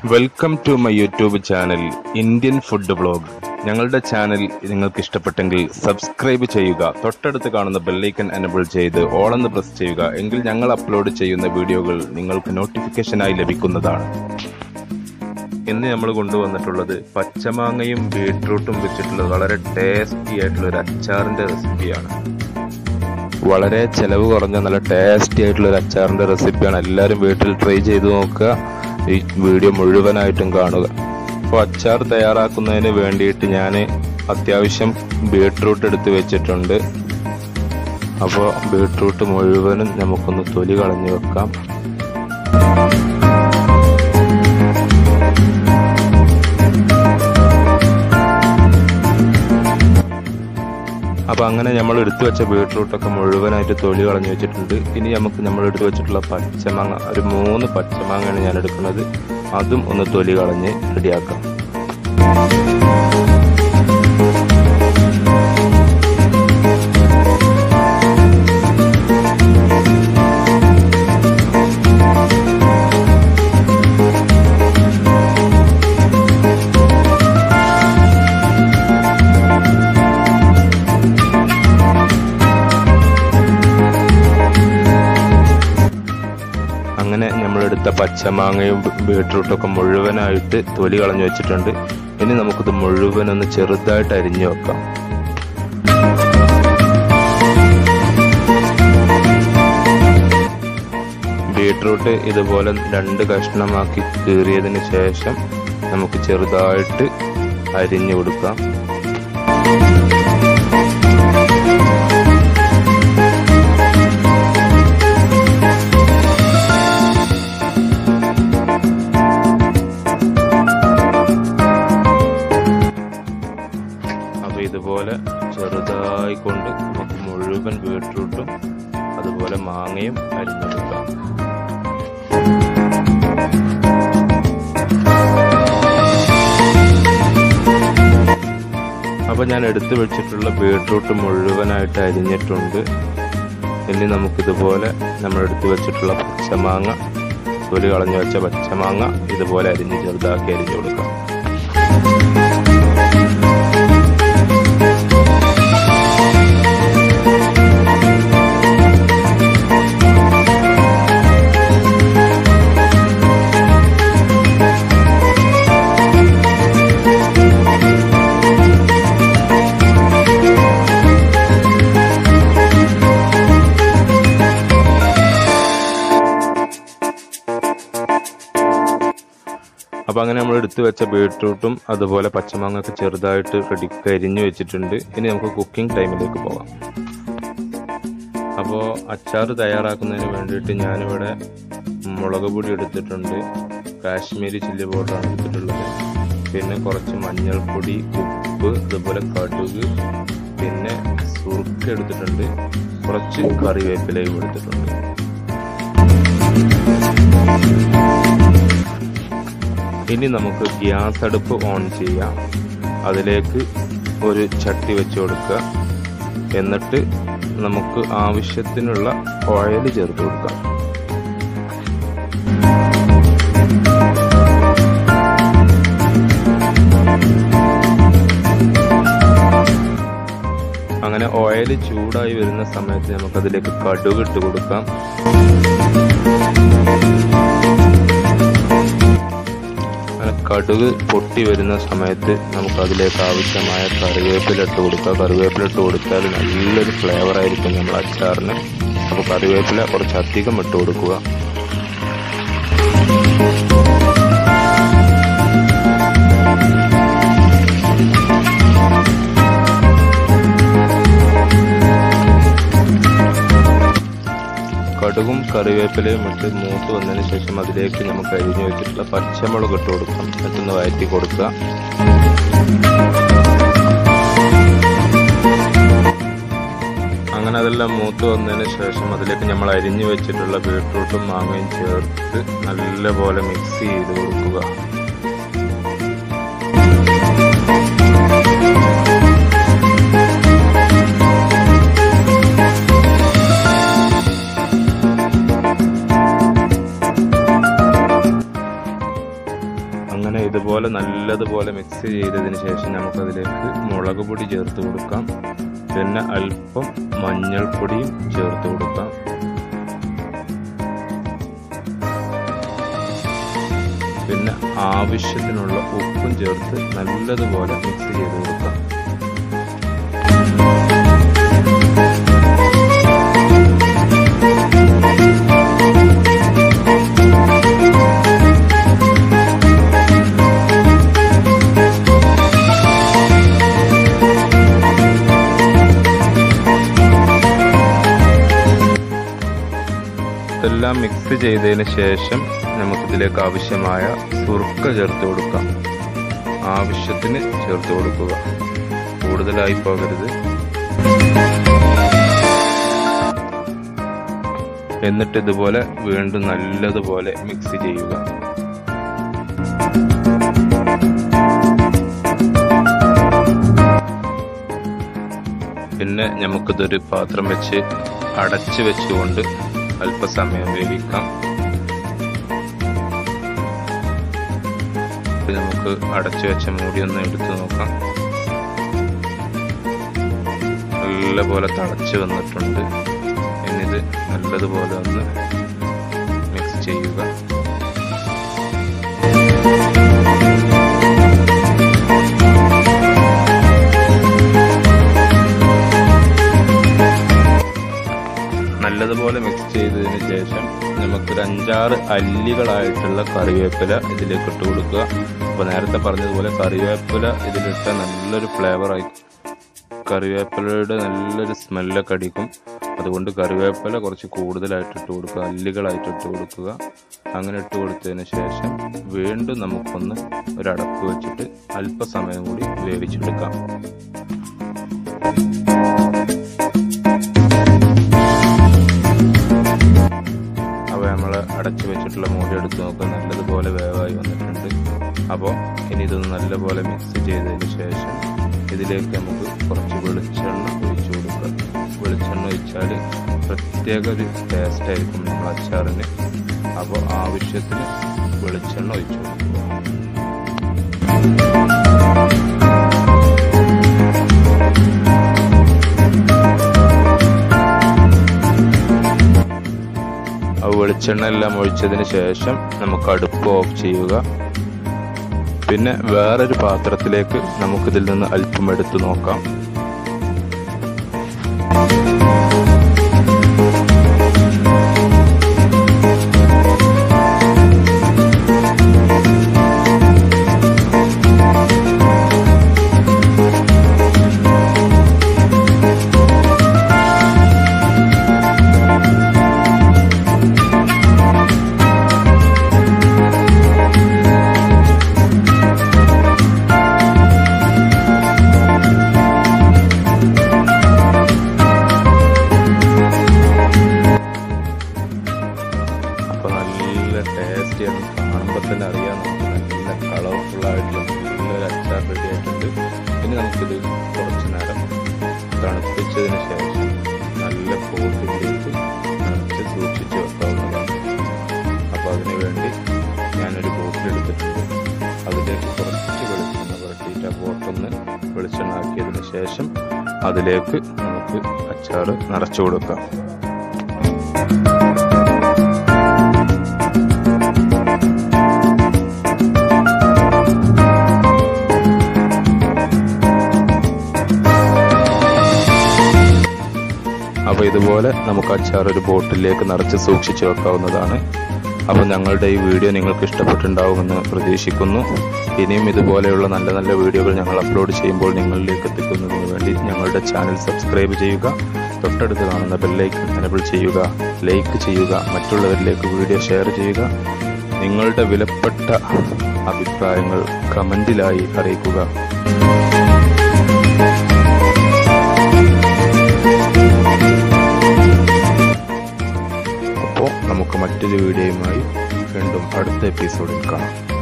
welcome to my YouTube channel Indian food vlog ഞങ്ങളുടെ channel നിങ്ങൾക്ക് ഇഷ്ടപ്പെട്ടെങ്കിൽ സബ്സ്ക്രൈബ് ചെയ്യുക തൊട്ടടുത്ത് കാണുന്ന ബെല്ലൈക്കൻ എനബിൾ ചെയ്ത് ഓളെന്ന് പ്രസ് ചെയ്യുക എങ്കിൽ ഞങ്ങൾ അപ്ലോഡ് ചെയ്യുന്ന വീഡിയോകൾ നിങ്ങൾക്ക് നോട്ടിഫിക്കേഷനായി ലഭിക്കുന്നതാണ് ഇന്ന് നമ്മൾ കൊണ്ടുവന്നിട്ടുള്ളത് പച്ചമാങ്ങയും ബീട്രൂട്ടും വെച്ചിട്ടുള്ള വളരെ ടേസ്റ്റി ആയിട്ടുള്ള ഒരു അച്ചാറിന്റെ റെസിപ്പിയാണ് വളരെ ചെലവ് കുറഞ്ഞ നല്ല ടേസ്റ്റി ആയിട്ടുള്ള ഒരു അച്ചാറിന്റെ റെസിപ്പിയാണ് എല്ലാവരും വീട്ടിൽ ട്രൈ ചെയ്ത് നോക്കുക ഈ വീഡിയോ മുഴുവനായിട്ടും കാണുക അപ്പോൾ അച്ചാർ തയ്യാറാക്കുന്നതിന് വേണ്ടിയിട്ട് ഞാൻ അത്യാവശ്യം ബീട്രൂട്ട് എടുത്ത് വെച്ചിട്ടുണ്ട് അപ്പോൾ ബീട്രൂട്ട് മുഴുവനും നമുക്കൊന്ന് തൊലി കളഞ്ഞു വെക്കാം അപ്പൊ അങ്ങനെ നമ്മൾ എടുത്തു വെച്ച ബീട്രൂട്ടൊക്കെ മുഴുവനായിട്ട് തൊലി കളഞ്ഞു വെച്ചിട്ടുണ്ട് ഇനി നമുക്ക് നമ്മൾ എടുത്തു വെച്ചിട്ടുള്ള പച്ചമാങ്ങ ഒരു മൂന്ന് പച്ചമാങ്ങയാണ് ഞാൻ എടുക്കുന്നത് അതും ഒന്ന് തൊലി കളഞ്ഞ് റെഡിയാക്കാം അങ്ങനെ നമ്മളെടുത്ത പച്ചമാങ്ങയും ബീട്രൂട്ടൊക്കെ മുഴുവനായിട്ട് തൊലി കളഞ്ഞു വെച്ചിട്ടുണ്ട് ഇനി നമുക്കിത് മുഴുവൻ ഒന്ന് ചെറുതായിട്ട് അരിഞ്ഞു വെക്കാം ബീട്രൂട്ട് ഇതുപോലെ രണ്ട് കഷ്ണമാക്കി കീറിയതിന് ശേഷം നമുക്ക് ചെറുതായിട്ട് അരിഞ്ഞു കൊടുക്കാം അപ്പോൾ ഇതുപോലെ ചെറുതായി കൊണ്ട് നമുക്ക് മുഴുവൻ ബീട്രൂട്ടും അതുപോലെ മാങ്ങയും അരിഞ്ഞെടുക്കാം അപ്പോൾ ഞാൻ എടുത്തു വെച്ചിട്ടുള്ള ബീട്രൂട്ട് മുഴുവനായിട്ട് അരിഞ്ഞിട്ടുണ്ട് ഇനി നമുക്കിതുപോലെ നമ്മൾ എടുത്തു വെച്ചിട്ടുള്ള പച്ചമാങ്ങ തൊലി കളഞ്ഞു വെച്ച പച്ചമാങ്ങ ഇതുപോലെ അരിഞ്ഞ് ചെറുതാക്കി അരിഞ്ഞു കൊടുക്കാം അപ്പോൾ അങ്ങനെ നമ്മൾ എടുത്തു വെച്ച ബീട്രൂട്ടും അതുപോലെ പച്ചമാങ്ങൊക്കെ ചെറുതായിട്ട് റെഡി കരിഞ്ഞു വെച്ചിട്ടുണ്ട് ഇനി നമുക്ക് കുക്കിംഗ് ടൈമിലേക്ക് പോകാം അപ്പോൾ അച്ചാർ തയ്യാറാക്കുന്നതിന് വേണ്ടിയിട്ട് ഞാനിവിടെ മുളക് പൊടി എടുത്തിട്ടുണ്ട് കാശ്മീരി ചില്ലി പൗഡറാണ് എടുത്തിട്ടുള്ളത് പിന്നെ കുറച്ച് മഞ്ഞൾപ്പൊടി ഉപ്പ് അതുപോലെ കടുക് പിന്നെ സുറുക്ക് എടുത്തിട്ടുണ്ട് കുറച്ച് കറിവേപ്പിലയും എടുത്തിട്ടുണ്ട് ഇനി നമുക്ക് ഗ്യാസ് അടുപ്പ് ഓൺ ചെയ്യാം അതിലേക്ക് ഒരു ചട്ടി വെച്ച് കൊടുക്കുക എന്നിട്ട് നമുക്ക് ആവശ്യത്തിനുള്ള ഓയിൽ ചേർത്ത് കൊടുക്കാം അങ്ങനെ ഓയിൽ ചൂടായി വരുന്ന സമയത്ത് നമുക്കതിലേക്ക് കടുക് ഇട്ട് കൊടുക്കാം അങ്ങനെ കടുക് പൊട്ടി വരുന്ന സമയത്ത് നമുക്ക് അതിലേക്ക് ആവശ്യമായ കറിവേപ്പില ഇട്ട് കൊടുക്കുക കറിവേപ്പില ഇട്ട് കൊടുത്താൽ നല്ലൊരു ഫ്ലേവർ ആയിരിക്കും നമ്മൾ അച്ചാറിന് അപ്പോൾ കറിവേപ്പില കുറച്ച് അധികം ഇട്ട് കൊടുക്കുക കടുകും കറിവേപ്പിലയും ഇട്ട് മൂത്ത് വന്നതിന് ശേഷം അതിലേക്ക് നമുക്ക് അരിഞ്ഞു വെച്ചിട്ടുള്ള പച്ചമുളക് ഇട്ട് കൊടുക്കാം എന്നിട്ടൊന്ന് വഴറ്റി കൊടുക്കുക അങ്ങനെ അതെല്ലാം മൂത്ത് വന്നതിന് ശേഷം അതിലേക്ക് നമ്മൾ അരിഞ്ഞു വെച്ചിട്ടുള്ള ബീട്രൂട്ടും മാങ്ങയും ചേർത്ത് നല്ലപോലെ മിക്സ് ചെയ്ത് കൊടുക്കുക ഇതുപോലെ നല്ലതുപോലെ മിക്സ് ചെയ്തതിന് ശേഷം നമുക്കതിലേക്ക് മുളക് പൊടി ചേർത്ത് കൊടുക്കാം പിന്നെ അല്പം മഞ്ഞൾപ്പൊടിയും ചേർത്ത് കൊടുക്കാം പിന്നെ ആവശ്യത്തിനുള്ള ഉപ്പും ചേർത്ത് നല്ലതുപോലെ മിക്സ് ചെയ്ത് കൊടുക്കാം ഇതെല്ലാം മിക്സ് ചെയ്തതിന് ശേഷം നമുക്കിതിലേക്ക് ആവശ്യമായ സുറുക്ക ചേർത്ത് കൊടുക്കാം ആവശ്യത്തിന് ചേർത്ത് കൊടുക്കുക കൂടുതലായി പോകരുത് എന്നിട്ട് ഇതുപോലെ വീണ്ടും നല്ലതുപോലെ മിക്സ് ചെയ്യുക പിന്നെ നമുക്കിതൊരു പാത്രം വെച്ച് അടച്ചു വെച്ചുകൊണ്ട് അല്പസമയം വേവിക്കാം ഇത് നമുക്ക് അടച്ചു വെച്ച മൂടി ഒന്ന് എടുത്തു നോക്കാം നല്ലപോലെ തളച്ച് വന്നിട്ടുണ്ട് ഇനിഇത് നല്ലതുപോലെ ഒന്ന് മിക്സ് ചെയ്യുക നല്ലതുപോലെ മിക്സ് ചെയ്തതിന് ശേഷം നമുക്കൊരു അഞ്ചാറ് അല്ലികളായിട്ടുള്ള കറിവേപ്പില ഇതിലേക്ക് ഇട്ട് കൊടുക്കുക അപ്പോൾ നേരത്തെ പറഞ്ഞതുപോലെ കറിവേപ്പില ഇതിലിട്ട നല്ലൊരു ഫ്ലേവറായി കറിവേപ്പിലയുടെ നല്ലൊരു സ്മെല്ലൊക്കെ അടിക്കും അതുകൊണ്ട് കറിവേപ്പില കുറച്ച് കൂടുതലായിട്ട് ഇട്ട് കൊടുക്കുക അല്ലികളായിട്ട് ഇട്ട് കൊടുക്കുക അങ്ങനെ ഇട്ട് കൊടുത്തതിന് ശേഷം വീണ്ടും നമുക്കൊന്ന് ഒരു അടപ്പ് വെച്ചിട്ട് അല്പസമയം കൂടി വേവിച്ചെടുക്കാം അപ്പോൾ നമ്മൾ അടച്ചു വെച്ചിട്ടുള്ള മൂടി എടുത്ത് നോക്കുക നല്ലതുപോലെ വേവായി വന്നിട്ടുണ്ട് അപ്പോൾ ഇനി ഇതൊന്ന് നല്ലപോലെ മിക്സ് ചെയ്തതിന് ശേഷം ഇതിലേക്ക് നമുക്ക് കുറച്ച് വെളിച്ചെണ്ണ ഒഴിച്ചു കൊടുക്കുക വെളിച്ചെണ്ണ ഒഴിച്ചാൽ പ്രത്യേക ഒരു ടേസ്റ്റ് ആയിരിക്കും നമ്മൾ അച്ചാറിന് അപ്പോൾ ആവശ്യത്തിന് വെളിച്ചെണ്ണ ഒഴിച്ചു കൊടുക്കുക ആ വെളിച്ചെണ്ണ എല്ലാം ഒഴിച്ചതിന് ശേഷം നമുക്ക് അടുപ്പ് ഓഫ് ചെയ്യുക പിന്നെ വേറൊരു പാത്രത്തിലേക്ക് നമുക്കിതിൽ നിന്ന് അല്പം എടുത്തു നോക്കാം അപ്പോൾ നല്ല ടേസ്റ്റിയാണ് കാണുമ്പോൾ തന്നെ അറിയാം നമുക്ക് നല്ല കളർഫുൾ ആയിട്ടുള്ള നല്ലൊരു അച്ചാർ റെഡി ആയിട്ടുണ്ട് ഇനി നമുക്കിത് കുറച്ച് നേരം തണുപ്പിച്ചതിന് ശേഷം നല്ല പോട്ടിലേക്ക് നിറച്ച് സൂക്ഷിച്ച് വെക്കാവുന്നതാണ് അപ്പോൾ അതിന് വേണ്ടി ഞാനൊരു ബോട്ടിൽ എടുത്തിട്ടുണ്ട് അതിലേക്ക് കുറച്ച് വെളിച്ചെണ്ണ പുരട്ടിയിട്ട് ആ ബോട്ടൊന്ന് വെളിച്ചെണ്ണ ആക്കിയതിന് ശേഷം അതിലേക്ക് നമുക്ക് അച്ചാർ നിറച്ചു കൊടുക്കാം അപ്പോൾ ഇതുപോലെ നമുക്ക് അച്ചാർ ഒരു ബോട്ടിലേക്ക് നിറച്ച് സൂക്ഷിച്ചു വെക്കാവുന്നതാണ് അപ്പോൾ ഞങ്ങളുടെ ഈ വീഡിയോ നിങ്ങൾക്ക് ഇഷ്ടപ്പെട്ടിട്ടുണ്ടാവുമെന്ന് പ്രതീക്ഷിക്കുന്നു ഇനിയും ഇതുപോലെയുള്ള നല്ല നല്ല വീഡിയോകൾ ഞങ്ങൾ അപ്ലോഡ് ചെയ്യുമ്പോൾ നിങ്ങളിലേക്ക് എത്തിക്കുന്നതിന് വേണ്ടി ഞങ്ങളുടെ ചാനൽ സബ്സ്ക്രൈബ് ചെയ്യുക തൊട്ടടുത്ത് കാണുന്ന ബെല്ലൈക്കൺ എനബിൾ ചെയ്യുക ലൈക്ക് ചെയ്യുക മറ്റുള്ളവരിലേക്ക് വീഡിയോ ഷെയർ ചെയ്യുക നിങ്ങളുടെ വിലപ്പെട്ട അഭിപ്രായങ്ങൾ കമന്റിലായി അറിയിക്കുക അപ്പോൾ നമുക്ക് മറ്റൊരു വീഡിയോയുമായി വീണ്ടും അടുത്ത എപ്പിസോഡിൽ കാണാം